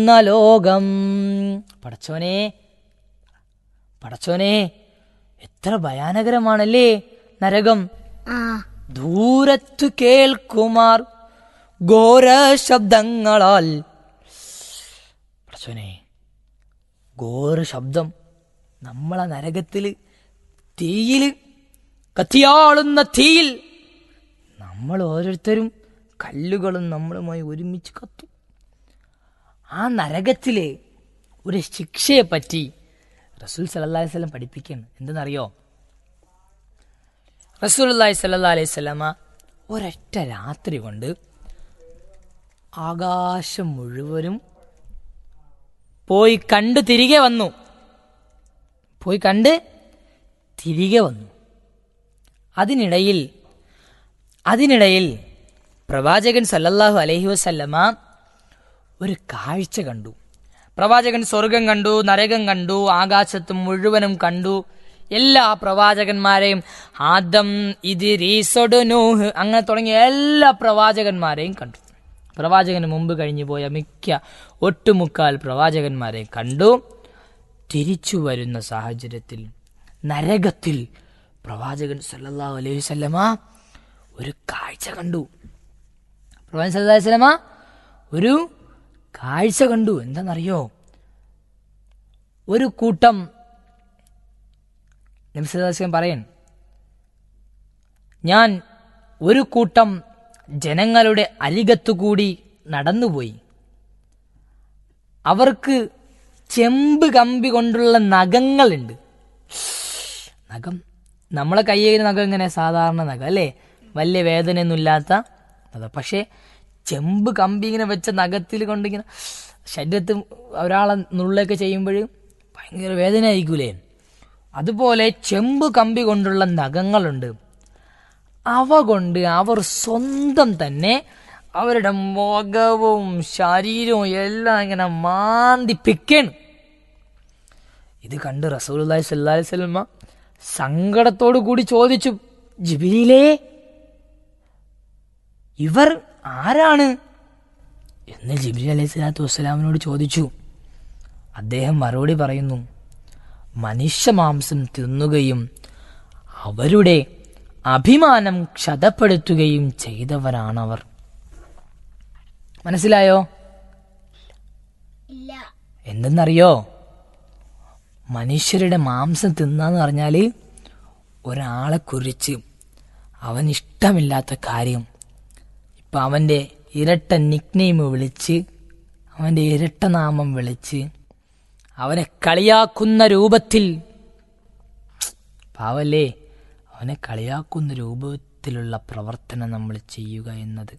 എന്ന ലോകം പടച്ചോനെ പടച്ചോനെ എത്ര ഭയാനകരമാണല്ലേ നരകം ആ ദൂരത്തു കേൾക്കുമാർ ഘോര ശബ്ദങ്ങളാൽ പടച്ചോനെ ഘോര ശബ്ദം നമ്മളെ നരകത്തില് തീയില് കത്തിയാളുന്ന തീയിൽ നമ്മൾ ഓരോരുത്തരും കല്ലുകളും നമ്മളുമായി ഒരുമിച്ച് കത്തും ആ നരകത്തിലെ ഒരു ശിക്ഷയെ പറ്റി റസൂൽ സല്ലല്ലാഹു അലൈഹി വസല്ലം പഠിപ്പിക്കുകയാണ് എന്തെന്നറിയോ റസൂലുള്ളാഹി സല്ലല്ലാഹു അലൈഹി വസല്ലമ ഒരൊറ്റ രാത്രി കൊണ്ട് ആകാശം മുഴുവനും പോയി കണ്ട് തിരികെ വന്നു പോയി കണ്ട് തിരികെ വന്നു അതിനിടയിൽ അതിനിടയിൽ പ്രവാചകൻ സല്ലല്ലാഹു അലൈഹി വസല്ലമ ഒരു കാഴ്ച കണ്ടു പ്രവാചകൻ സ്വർഗം കണ്ടു നരകം കണ്ടു ആകാശത്ത് മുഴുവനും കണ്ടു എല്ലാ പ്രവാചകന്മാരെയും ആദം ഇതിരീസൊട് നൂഹ് അങ്ങനെ തുടങ്ങിയ എല്ലാ പ്രവാചകന്മാരെയും കണ്ടു പ്രവാചകന് മുമ്പ് കഴിഞ്ഞു പോയ മിക്ക ഒട്ടുമുക്കാൽ പ്രവാചകന്മാരെയും കണ്ടു തിരിച്ചു വരുന്ന സാഹചര്യത്തിൽ നരകത്തിൽ പ്രവാചകൻ സല്ലല്ലാഹു അലൈഹി വസല്ലമ ഒരു കാഴ്ച കണ്ടു പ്രവാചകൻ സല്ലല്ലാഹു അലൈഹി വസല്ലമ ഒരു കാഴ്ച കണ്ടു എന്താണെന്നറിയോ ഒരു കൂട്ടം നബിസ്വലാസ്ലം പറയൻ ഞാൻ ഒരു കൂട്ടം ജനങ്ങളുടെ അരികത്തുകൂടി നടന്നുപോയി അവർക്ക് ചെമ്പ് കമ്പി കൊണ്ടുള്ള നഖങ്ങളുണ്ട് നഖം നമ്മളെ കയ്യിൽ നഖം ഇങ്ങനെ സാധാരണ നഖം അല്ലേ വലിയ വേദനയൊന്നുമില്ലാത്ത നഖം പക്ഷേ ചെമ്പ് കമ്പി ഇങ്ങനെ വെച്ച നഖത്തിൽ കൊണ്ടിങ്ങനെ ശരീരത്തിൽ ഒരാളെ നുള്ളൊക്കെ ചെയ്യുമ്പോൾ ഭയങ്കര വേദന ആയിരിക്കൂലേ അതുപോലെ ചെമ്പ് കമ്പി കൊണ്ടുള്ള നഖങ്ങളുണ്ട് അവ കൊണ്ട് അവർ സ്വന്തം തന്നെ അവരുടെ മുഖവും ശരീരവും എല്ലാം ഇങ്ങനെ മാന്തിപ്പിക്കണം ഇത് കണ്ട് റസൂലുള്ളാഹി സ്വല്ലല്ലാഹി അലൈഹി വസല്ലമ സങ്കടത്തോടു കൂടി ചോദിച്ചു ജിബിരിയിലേ ഇവർ ആരാണ് എന്ന് ജിബിരി അലൈഹി സ്വലാത്തു വസ്സലാമിനോട് ചോദിച്ചു അദ്ദേഹം മറുപടി പറയുന്നു മനുഷ്യമാംസം തിന്നുകയും അവരുടെ അഭിമാനം ക്ഷതപ്പെടുത്തുകയും ചെയ്തവരാണവർ മനസ്സിലായോ ഇല്ല എന്തെന്നറിയോ മനുഷ്യരുടെ മാംസം തിന്നാന്ന് പറഞ്ഞാല് ഒരാളെ കുറിച്ച് അവൻ ഇഷ്ടമില്ലാത്ത കാര്യം ഇപ്പൊ അവന്റെ ഇരട്ട നിക്നെയിം വിളിച്ച് അവന്റെ ഇരട്ട നാമം വിളിച്ച് അവനെ കളിയാക്കുന്ന രൂപത്തിൽ പാവല്ലേ അവനെ കളിയാക്കുന്ന രൂപത്തിലുള്ള പ്രവർത്തനം നമ്മൾ ചെയ്യുക എന്നത്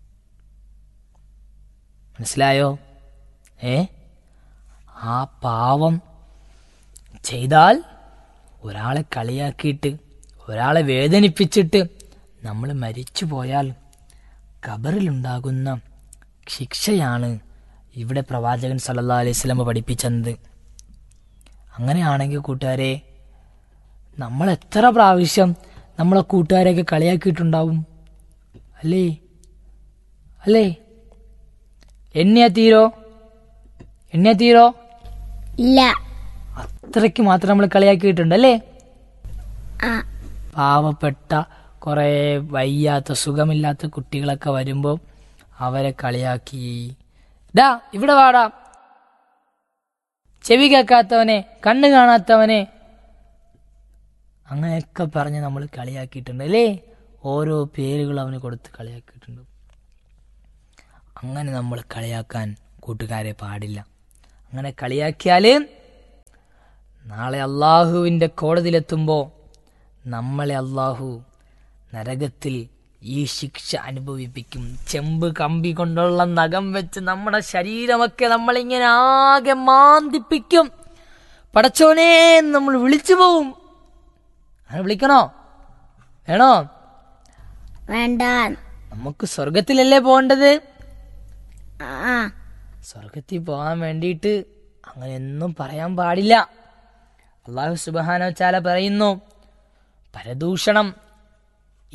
മനസ്സിലായോ ഏ ആ പാവം ചെയ്താൽ ഒരാളെ കളിയാക്കിയിട്ട് ഒരാളെ വേദനിപ്പിച്ചിട്ട് നമ്മൾ മരിച്ചു പോയാൽ ഖബറിലുണ്ടാകുന്ന ശിക്ഷയാണ് ഇവിടെ പ്രവാചകൻ സല്ലല്ലാ അലൈഹി സ്വലമ പഠിപ്പിച്ചത് അങ്ങനെയാണെങ്കിൽ കൂട്ടുകാരെ നമ്മൾ എത്ര പ്രാവശ്യം നമ്മളെ കൂട്ടുകാരെയൊക്കെ കളിയാക്കിയിട്ടുണ്ടാവും അല്ലേ അല്ലേ എണ്ണിയാ തീരോ എണ്ണിയാ തീരോ ഇല്ല അത്രയ്ക്ക് മാത്രം നമ്മൾ കളിയാക്കിയിട്ടുണ്ട് അല്ലേ ആ പാവപ്പെട്ട കുറേ വയ്യാത്ത സുഖമില്ലാത്ത കുട്ടികളൊക്കെ വരുമ്പോൾ അവരെ കളിയാക്കി ഡാ ഇവിടെ വാടാ ചെവി കേൾക്കാത്തവനെ കണ്ണ് കാണാത്തവനെ അങ്ങനെയൊക്കെ പറഞ്ഞ് നമ്മൾ കളിയാക്കിയിട്ടുണ്ട് അല്ലേ ഓരോ പേരുകൾ അവന് കൊടുത്ത് കളിയാക്കിയിട്ടുണ്ട് അങ്ങനെ നമ്മൾ കളിയാക്കാൻ കൂട്ടുകാരെ പാടില്ല അങ്ങനെ കളിയാക്കിയാല് നാളെ അള്ളാഹുവിൻ്റെ കോടതിയിലെത്തുമ്പോൾ നമ്മളെ അള്ളാഹു നരകത്തിൽ ഈ ശിക്ഷ അനുഭവിപ്പിക്കും ചെമ്പ് കമ്പി കൊണ്ടുള്ള നഖം വെച്ച് നമ്മുടെ ശരീരമൊക്കെ നമ്മളിങ്ങനെ ആകെ മാന്തിപ്പിക്കും പടച്ചോനെ എന്ന് നമ്മൾ വിളിച്ചു പോവും അങ്ങനെ വിളിക്കണോ വേണോ വേണ്ട നമുക്ക് സ്വർഗത്തിലല്ലേ പോകേണ്ടത് ആ സ്വർഗത്തിൽ പോകാൻ വേണ്ടിയിട്ട് അങ്ങനെയൊന്നും പറയാൻ പാടില്ല അള്ളാഹു സുബാനോ ചാല പറയുന്നു പരദൂഷണം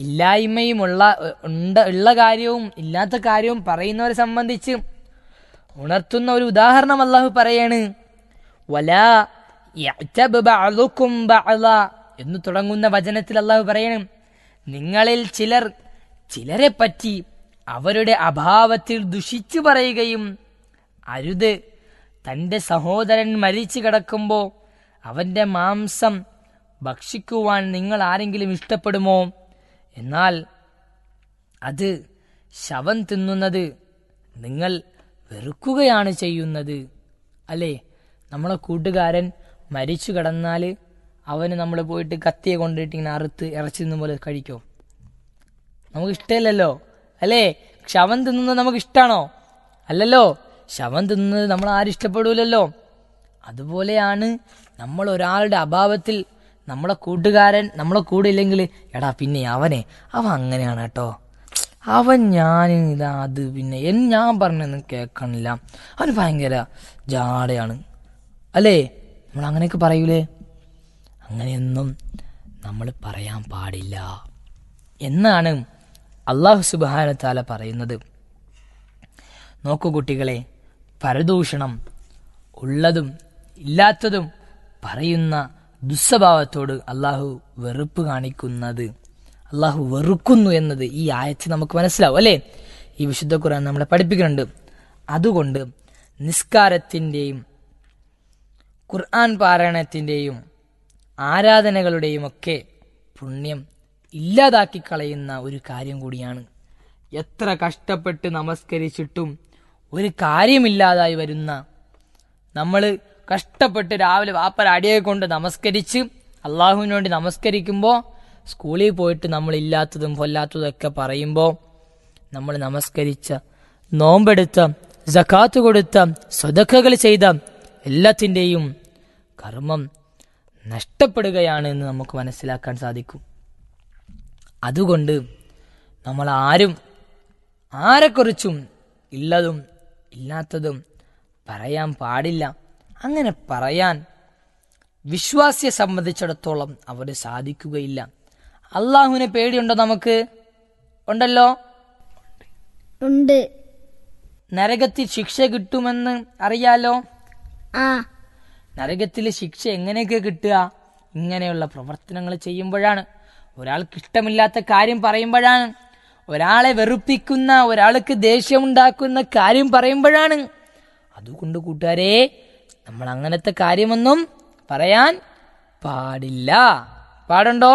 ഇല്ലായ്മയുമുള്ള ഉണ്ട് ഉള്ള കാര്യവും ഇല്ലാത്ത കാര്യവും പറയുന്നവരെ സംബന്ധിച്ച് ഉണർത്തുന്ന ഒരു ഉദാഹരണം അള്ളാഹു പറയാണ് വലാ യഅ്തബ് ബഅ്ദുക്കും ബഅ്ദ എന്ന് തുടങ്ങുന്ന വചനത്തിൽ അള്ളാഹു പറയണം നിങ്ങളിൽ ചിലർ ചിലരെ പറ്റി അവരുടെ അഭാവത്തിൽ ദുഷിച്ചു പറയുകയും അരുത് തൻ്റെ സഹോദരൻ മരിച്ചു കിടക്കുമ്പോൾ അവൻ്റെ മാംസം ഭക്ഷിക്കുവാൻ നിങ്ങൾ ആരെങ്കിലും ഇഷ്ടപ്പെടുമോ എന്നാൽ അത് ശവം തിന്നുന്നത് നിങ്ങൾ വെറുക്കുകയാണ് ചെയ്യുന്നത് അല്ലേ നമ്മളെ കൂട്ടുകാരൻ മരിച്ചു കിടന്നാൽ അവന് നമ്മൾ പോയിട്ട് കത്തിയെ കൊണ്ടിട്ട് ഇങ്ങനെ അറുത്ത് ഇറച്ചി തിന്നും പോലെ കഴിക്കോ നമുക്ക് ഇഷ്ടമില്ലല്ലോ അല്ലേ ശവം തിന്നുന്നത് നമുക്ക് ഇഷ്ടമാണോ അല്ലല്ലോ ശവം തിന്നുന്നത് നമ്മൾ ആരും ഇഷ്ടപ്പെടൂലല്ലോ അതുപോലെയാണ് നമ്മൾ ഒരാളുടെ അഭാവത്തിൽ നമ്മളെ കൂട്ടുകാരൻ നമ്മളെ കൂടെ ഇല്ലെങ്കിൽ എടാ പിന്നെ അവനെ അവൻ അങ്ങനെയാണ് കേട്ടോ അവൻ ഞാൻ ഇതാ അത് പിന്നെ എൻ ഞാൻ പറഞ്ഞൊന്നും കേൾക്കണില്ല അവന് ഭയങ്കര ജാടയാണ് അല്ലേ നമ്മൾ അങ്ങനെയൊക്കെ പറയൂലേ അങ്ങനെയൊന്നും നമ്മൾ പറയാൻ പാടില്ല എന്നാണ് അള്ളാഹു സുബാനത്താല പറയുന്നത് നോക്കൂ കുട്ടികളെ പരദൂഷണം ഉള്ളതും ഇല്ലാത്തതും പറയുന്ന ദുസ്വഭാവത്തോട് അള്ളാഹു വെറുപ്പ് കാണിക്കുന്നത് അള്ളാഹു വെറുക്കുന്നു എന്നത് ഈ ആയത്ത് നമുക്ക് മനസ്സിലാവും അല്ലേ ഈ വിശുദ്ധ ഖുർആൻ നമ്മളെ പഠിപ്പിക്കുന്നുണ്ട് അതുകൊണ്ട് നിസ്കാരത്തിൻ്റെയും ഖുർആൻ പാരായണത്തിൻ്റെയും ആരാധനകളുടെയും ഒക്കെ പുണ്യം ഇല്ലാതാക്കി കളയുന്ന ഒരു കാര്യം കൂടിയാണ് എത്ര കഷ്ടപ്പെട്ട് നമസ്കരിച്ചിട്ടും ഒരു കാര്യമില്ലാതായി വരുന്ന നമ്മൾ കഷ്ടപ്പെട്ട് രാവിലെ വാപ്പര അടിയെ കൊണ്ട് നമസ്കരിച്ച് അള്ളാഹുവിന് വേണ്ടി നമസ്കരിക്കുമ്പോൾ സ്കൂളിൽ പോയിട്ട് നമ്മൾ ഇല്ലാത്തതും കൊല്ലാത്തതും ഒക്കെ പറയുമ്പോൾ നമ്മൾ നമസ്കരിച്ച നോമ്പെടുത്ത ജക്കാത്ത് കൊടുത്ത സ്വതക്കകൾ ചെയ്ത എല്ലാത്തിൻ്റെയും കർമ്മം നഷ്ടപ്പെടുകയാണ് എന്ന് നമുക്ക് മനസ്സിലാക്കാൻ സാധിക്കും അതുകൊണ്ട് നമ്മൾ ആരും ആരെക്കുറിച്ചും ഇല്ലതും ഇല്ലാത്തതും പറയാൻ പാടില്ല അങ്ങനെ പറയാൻ വിശ്വാസിയെ സംബന്ധിച്ചിടത്തോളം അവന് സാധിക്കുകയില്ല അള്ളാഹുവിനെ പേടിയുണ്ടോ നമുക്ക് ഉണ്ടല്ലോ ഉണ്ട് നരകത്തിൽ ശിക്ഷ കിട്ടുമെന്ന് അറിയാലോ ആ നരകത്തിലെ ശിക്ഷ എങ്ങനെയൊക്കെ കിട്ടുക ഇങ്ങനെയുള്ള പ്രവർത്തനങ്ങൾ ചെയ്യുമ്പോഴാണ് ഒരാൾക്ക് ഇഷ്ടമില്ലാത്ത കാര്യം പറയുമ്പോഴാണ് ഒരാളെ വെറുപ്പിക്കുന്ന ഒരാൾക്ക് ദേഷ്യമുണ്ടാക്കുന്ന കാര്യം പറയുമ്പോഴാണ് അതുകൊണ്ട് കൂട്ടുകാരെ നമ്മൾ അങ്ങനത്തെ കാര്യമൊന്നും പറയാൻ പാടില്ല പാടുണ്ടോ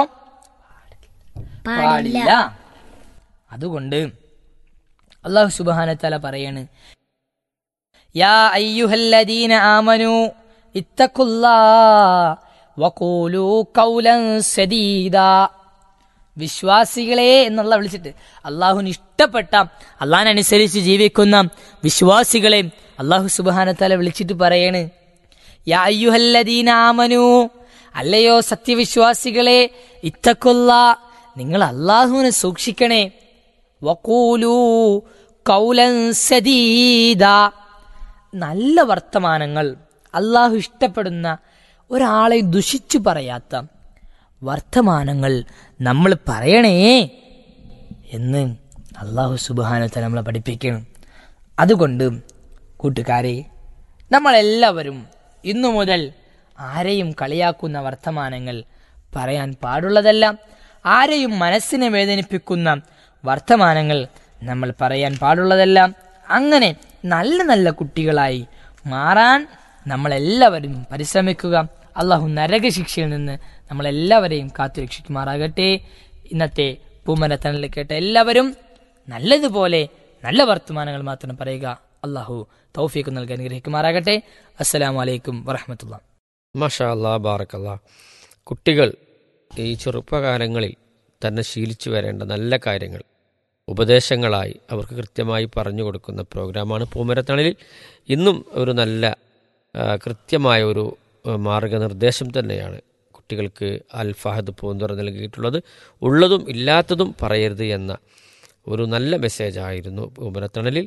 പാടില്ല അതുകൊണ്ട് അള്ളാഹു സുബാനത്തല പറയാണ് യാ അയ്യുഹല്ലദീന ആമനു ഇത്തഖുല്ലാ വഖൂലു ഖൗലൻ സദീദാ വിശ്വാസികളെ എന്നുള്ള വിളിച്ചിട്ട് അള്ളാഹുവിന് ഇഷ്ടപ്പെട്ട അള്ളാഹിനനുസരിച്ച് ജീവിക്കുന്ന വിശ്വാസികളെ അള്ളാഹു സുബാനത്തല വിളിച്ചിട്ട് പറയാണ് യാ അയ്യുഹല്ലദീന ആമനു അല്ലയോ സത്യവിശ്വാസികളെ ഇത്തക്കൊല്ല നിങ്ങൾ അള്ളാഹുവിനെ സൂക്ഷിക്കണേ വക്കൂലു കൗലൻ സദീദ നല്ല വർത്തമാനങ്ങൾ അള്ളാഹു ഇഷ്ടപ്പെടുന്ന ഒരാളെ ദുഷിച്ചു പറയാത്ത വർത്തമാനങ്ങൾ നമ്മൾ പറയണേ എന്ന് അള്ളാഹു സുബാനത്തെ നമ്മളെ പഠിപ്പിക്കണം അതുകൊണ്ട് കൂട്ടുകാരെ നമ്മളെല്ലാവരും ഇന്നു മുതൽ ആരെയും കളിയാക്കുന്ന വർത്തമാനങ്ങൾ പറയാൻ പാടുള്ളതല്ല ആരെയും മനസ്സിനെ വേദനിപ്പിക്കുന്ന വർത്തമാനങ്ങൾ നമ്മൾ പറയാൻ പാടുള്ളതല്ല അങ്ങനെ നല്ല നല്ല കുട്ടികളായി മാറാൻ നമ്മളെല്ലാവരും പരിശ്രമിക്കുക അള്ളാഹു നരകശിക്ഷയിൽ നിന്ന് നമ്മളെല്ലാവരെയും കാത്തുരക്ഷിക്കുമാറാകട്ടെ ഇന്നത്തെ പൂമരത്തണലിൽ കേട്ട എല്ലാവരും നല്ലതുപോലെ നല്ല വർത്തമാനങ്ങൾ മാത്രം പറയുക അള്ളാഹു തൗഫീഖ് നൽകാൻ അനുഗ്രഹിക്കുമാറാകട്ടെ അസ്സലാമു അലൈക്കും വറഹമത്തുള്ള മഷാ അല്ലാ ബാറക്കല്ലാ കുട്ടികൾ ഈ ചെറുപ്പകാലങ്ങളിൽ തന്നെ ശീലിച്ചു വരേണ്ട നല്ല കാര്യങ്ങൾ ഉപദേശങ്ങളായി അവർക്ക് കൃത്യമായി പറഞ്ഞു കൊടുക്കുന്ന പ്രോഗ്രാമാണ് പൂമരത്തണലിൽ ഇന്നും ഒരു നല്ല ആ, കൃത്യമായ ഒരു ആ, മാർഗനിർദ്ദേശം തന്നെയാണ് കുട്ടികൾക്ക് അൽ ഫഹദ് പൂന്തുറ നൽകിയിട്ടുള്ളത് ഉള്ളതും ഇല്ലാത്തതും പറയരുത് എന്ന ഒരു നല്ല മെസ്സേജായിരുന്നു പൂമരത്തണലിൽ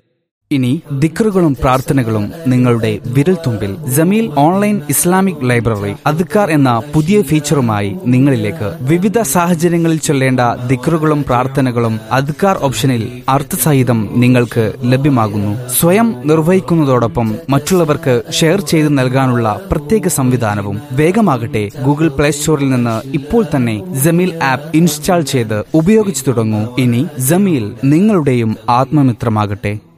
ഇനി ദിക്റുകളും പ്രാർത്ഥനകളും നിങ്ങളുടെ വിരൽത്തുമ്പിൽ ജമീൽ ഓൺലൈൻ ഇസ്ലാമിക് ലൈബ്രറി അദ്ക്കാർ എന്ന പുതിയ ഫീച്ചറുമായി നിങ്ങളിലേക്ക് വിവിധ സാഹചര്യങ്ങളിൽ ചൊല്ലേണ്ട ദിക്റുകളും പ്രാർത്ഥനകളും അദ്ക്കാർ ഓപ്ഷനിൽ അർത്ഥസഹിതം നിങ്ങൾക്ക് ലഭ്യമാകുന്നു സ്വയം നിർവഹിക്കുന്നതോടൊപ്പം മറ്റുള്ളവർക്ക് ഷെയർ ചെയ്ത് നൽകാനുള്ള പ്രത്യേക സംവിധാനവും വേഗമാകട്ടെ ഗൂഗിൾ പ്ലേ സ്റ്റോറിൽ നിന്ന് ഇപ്പോൾ തന്നെ ജമീൽ ആപ്പ് ഇൻസ്റ്റാൾ ചെയ്ത് ഉപയോഗിച്ചു തുടങ്ങൂ ഇനി ജമീൽ നിങ്ങളുടെയും ആത്മമിത്രമാകട്ടെ